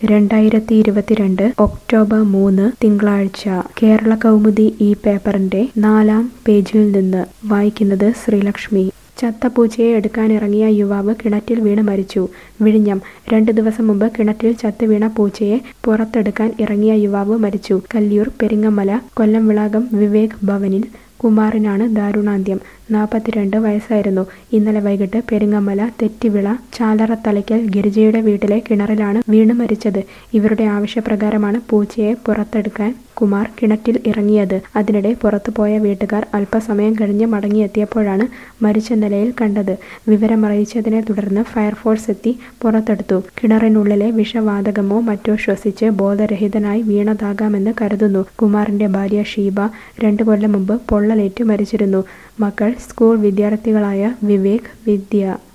രണ്ടായിരത്തി ഇരുപത്തിരണ്ട് ഒക്ടോബർ മൂന്ന് തിങ്കളാഴ്ച കേരള കൗമുദി ഈ പേപ്പറിന്റെ നാലാം പേജിൽ നിന്ന് വായിക്കുന്നത് ശ്രീലക്ഷ്മി ചത്ത പൂച്ചയെ എടുക്കാനിറങ്ങിയ യുവാവ് കിണറ്റിൽ വീണ് മരിച്ചു വിഴിഞ്ഞം രണ്ടു ദിവസം മുമ്പ് കിണറ്റിൽ ചത്തു വീണ പൂച്ചയെ പുറത്തെടുക്കാൻ ഇറങ്ങിയ യുവാവ് മരിച്ചു കല്ലിയൂർ പെരിങ്ങമല കൊല്ലം വിളാകം വിവേക് ഭവനിൽ കുമാറിനാണ് ദാരുണാന്ത്യം നാൽപ്പത്തിരണ്ട് വയസ്സായിരുന്നു ഇന്നലെ വൈകിട്ട് പെരിങ്ങമല തെറ്റിവിള ചാലറത്തലയ്ക്കൽ ഗിരിജയുടെ വീട്ടിലെ കിണറിലാണ് വീണ് മരിച്ചത് ഇവരുടെ ആവശ്യപ്രകാരമാണ് പൂച്ചയെ പുറത്തെടുക്കാൻ കുമാർ കിണറ്റിൽ ഇറങ്ങിയത് അതിനിടെ പുറത്തുപോയ വീട്ടുകാർ അല്പസമയം കഴിഞ്ഞ് മടങ്ങിയെത്തിയപ്പോഴാണ് മരിച്ച നിലയിൽ കണ്ടത് വിവരമറിയിച്ചതിനെ തുടർന്ന് ഫയർഫോഴ്സ് എത്തി പുറത്തെടുത്തു കിണറിനുള്ളിലെ വിഷവാതകമോ മറ്റോ ശ്വസിച്ച് ബോധരഹിതനായി വീണതാകാമെന്ന് കരുതുന്നു കുമാറിന്റെ ഭാര്യ ഷീബ രണ്ടു കൊല്ലം മുമ്പ് പൊള്ളലേറ്റ് മരിച്ചിരുന്നു മക്കൾ സ്കൂൾ വിദ്യാർത്ഥികളായ വിവേക് വിദ്യ